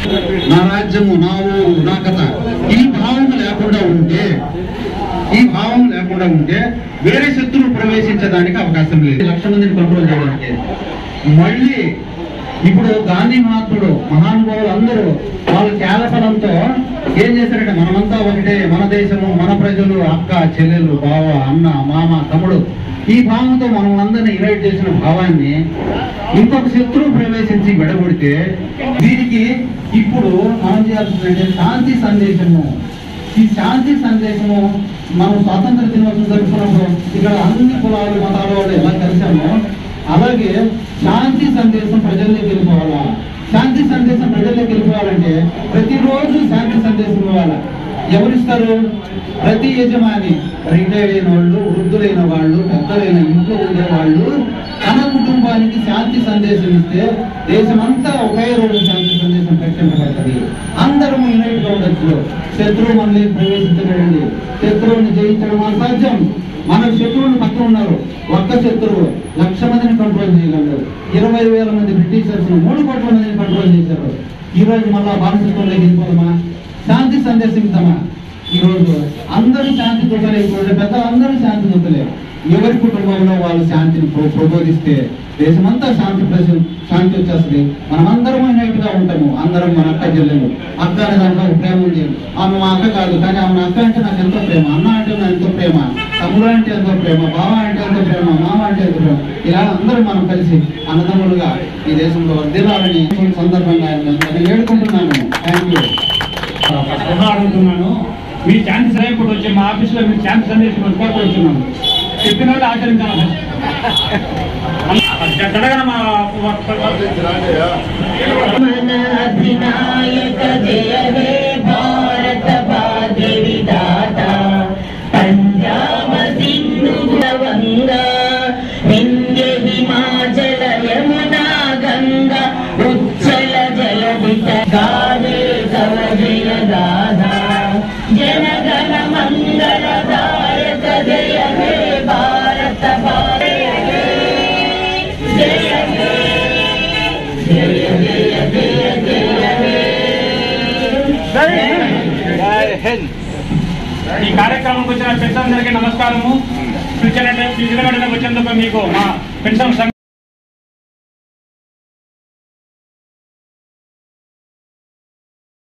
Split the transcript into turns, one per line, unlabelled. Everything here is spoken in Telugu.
నా రాజ్యము నా ఊరు నా కథ ఈ భావం లేకుండా ఉంటే ఈ భావం లేకుండా ఉంటే వేరే శత్రువు ప్రవేశించడానికి అవకాశం లేదు లక్ష మందిని కంట్రోల్ చేయడానికి మళ్ళీ ఇప్పుడు గాంధీ మహాత్ముడు మహానుభావులు అందరూ వాళ్ళ కేలపడంతో ఏం చేశారంటే మనమంతా ఒకటే మన దేశము మన ప్రజలు అక్క చెల్లెలు బావ అన్న మామ తమ్ముడు ఈ భావంతో మనం అందరిని ఇన్వైట్ చేసిన భావాన్ని ఇంకొక శత్రువు ప్రవేశించి విడగొడితే దీనికి ఇప్పుడు మనం చేయాల్సిందంటే శాంతి సందేశము ఈ శాంతి సందేశము మనం స్వాతంత్ర దినోత్సవం జరుపుకున్నప్పుడు ఇక్కడ అన్ని కులాలు మతాల వాళ్ళు ఎలా కలిసామో అలాగే శాంతి సందేశం ప్రజల్లోకి వెళ్ళిపోవాలా శాంతి సందేశం ప్రజల్లోకి వెళ్ళిపోవాలంటే ప్రతిరోజు శాంతి సందేశం ఇవ్వాలా ఎవరిస్తారు ప్రతి యజమాని రిటైర్ అయిన వాళ్ళు వృద్ధులైన వాళ్ళు పెద్దలైన ఇంట్లో ఉండే వాళ్ళు తన కుటుంబానికి శాంతి సందేశం ఇస్తే దేశమంతా ఒకే రోజు శాంతి సందేశం ప్రకటించబడుతుంది అందరము యునైట్ గా ఉండొచ్చు శత్రువు మనల్ని ప్రవేశించలేండి శత్రువుని జయించడం అసాధ్యం మన శత్రువులు పక్కన ఉన్నారు ఒక్క శత్రువు లక్ష మందిని కంట్రోల్ చేయగలరు ఇరవై వేల మంది బ్రిటిషర్స్ మూడు కోట్ల మందిని కంట్రోల్ చేశారు ఈ రోజు మళ్ళా బానిసత్వంలోకి వెళ్ళిపోదామా శాంతి సందేశం ఇద్దామా ఈ రోజు అందరూ శాంతి దూతలే ఇప్పుడు పెద్ద అందరూ శాంతి దూతలే ఎవరి కుటుంబంలో వాళ్ళు శాంతిని ప్రో- ప్రబోధిస్తే దేశమంతా శాంతి ప్రజ శాంతి వచ్చేస్తుంది మనం అందరం యునైట్ గా ఉంటాము అందరం మన అక్క చెల్లెలు అక్క అనే దాంట్లో ఒక ప్రేమ ఉంది ఆమె మా అక్క కాదు కానీ ఆమె అక్క అంటే నాకు ఎంతో ప్రేమ అన్న అంటే నాకు ఎంతో ప్రేమ తమ్ముడు అంటే ఎంతో ప్రేమ బావ అంటే ఎంతో ప్రేమ మామ అంటే ఎంతో ప్రేమ ఇలా అందరూ మనం కలిసి అన్నదమ్ములుగా ఈ దేశంలో వర్దిలాలని ఈ సందర్భంగా నేను వేడుకుంటున్నాను థ్యాంక్ యూ
సలహా అడుగుతున్నాను మీ శాంతి సహాయకుడు వచ్చి మా ఆఫీస్లో మీకు శాంతి సందేశం అందుబాటులో వచ్చున్నాను చెప్పిన వాళ్ళు ఆచరించాలి జరగన మా
మన అధినాయక జయ హే భారత భాగ్య విధాత పంజాబ సింధు గంగా వింధ్య హిమాచల యమునా గంగా ఉచ్చల జలధిత గానే తవ జయ గాథా జనగణ మంగళదాయక జయ హే భారత భాగ్య జయ హే
ఈ కార్యక్రమంకి వచ్చిన పెద్దలందరికీ నమస్కారము పిలిచిన పిలిచిన వెంటనే వచ్చేందుకు మీకు మా పెన్షన్ సంఘ